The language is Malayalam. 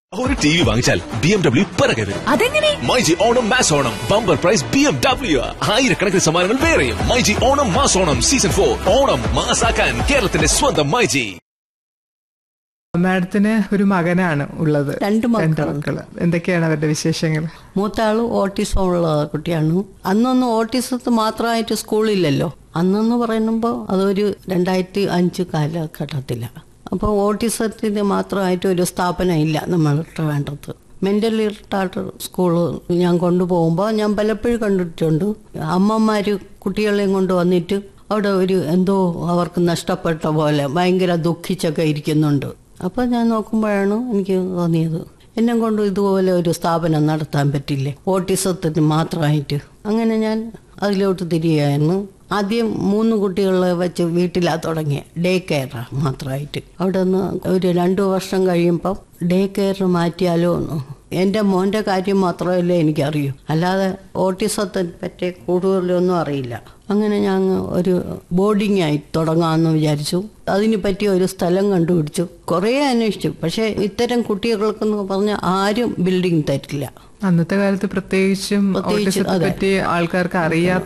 ഒരു ടി വി വാങ്ങിച്ചാൽ ബി എം ഡബ്ല്യു പിറകെ വരും അതെങ്ങനെ myG Onam mass Onam bumper prize B M W ആയിരക്കണക്കിന് സമ്മാനങ്ങൾ വേറെയും myG Onam mass Onam season for Onam മാസാക്കാൻ കേരളത്തിന്റെ സ്വന്തം മൈജി മാഡത്തിന് ഒരു മകനാണ് ഉള്ളത് രണ്ട് മക്കൾ. മക്കള് എന്തൊക്കെയാണ് അവരുടെ വിശേഷങ്ങൾ മൂത്ത ആള് ഓട്ടിസം ഉള്ള കുട്ടിയാണ് അന്നൊന്നും ഓട്ടിസത്ത് മാത്രമായിട്ട് സ്കൂളില്ലല്ലോ അന്നെന്ന് പറയുമ്പോൾ അതൊരു രണ്ടായിരത്തി അഞ്ച് കാലഘട്ടത്തിലാണ് അപ്പോൾ ഓട്ടിസത്തിന് മാത്രമായിട്ട് ഒരു സ്ഥാപനം ഇല്ല നമ്മൾ വേണ്ടത് മെന്റലി റിട്ടാർഡ് സ്കൂള് ഞാൻ കൊണ്ടുപോകുമ്പോൾ ഞാൻ പലപ്പോഴും കണ്ടിട്ടുണ്ട് അമ്മമാര് കുട്ടികളെയും കൊണ്ട് വന്നിട്ട് അവിടെ ഒരു എന്തോ അവർക്ക് നഷ്ടപ്പെട്ട പോലെ ഭയങ്കര ദുഃഖിച്ചൊക്കെ ഇരിക്കുന്നുണ്ട് അപ്പോൾ ഞാൻ നോക്കുമ്പോഴാണ് എനിക്ക് തോന്നിയത് എന്നെ കൊണ്ട് ഇതുപോലെ ഒരു സ്ഥാപനം നടത്താൻ പറ്റില്ലേ ഓട്ടിസത്തിന് മാത്രമായിട്ട് അങ്ങനെ ഞാൻ അതിലോട്ട് തിരികെയായിരുന്നു ആദ്യം മൂന്ന് കുട്ടികളെ വെച്ച് വീട്ടിലാ തുടങ്ങിയ ഡേ കെയർ മാത്രമായിട്ട് അവിടെ നിന്ന് ഒരു രണ്ടു വർഷം കഴിയുമ്പം ഡേ കെയർ മാറ്റിയാലോ എന്ന് എൻ്റെ മോൻ്റെ കാര്യം മാത്രമല്ലേ എനിക്കറിയൂ അല്ലാതെ ഓട്ടിസത്തെ പറ്റി കൂടുതലൊന്നും അറിയില്ല അങ്ങനെ ഞാൻ ഒരു ബോർഡിംഗ് ആയി തുടങ്ങാമെന്ന് വിചാരിച്ചു അതിന് പറ്റിയ ഒരു സ്ഥലം കണ്ടുപിടിച്ചു കുറേ അന്വേഷിച്ചു പക്ഷേ ഇത്തരം കുട്ടികൾക്കെന്ന് പറഞ്ഞാൽ ആരും ബിൽഡിംഗ് തരില്ല അന്നത്തെ കാലത്ത് പ്രത്യേകിച്ചും പ്രത്യേകിച്ച്, ഓട്ടിസത്തെ അതെ. പറ്റി ആൾക്കാർക്ക് അറിയാത്ത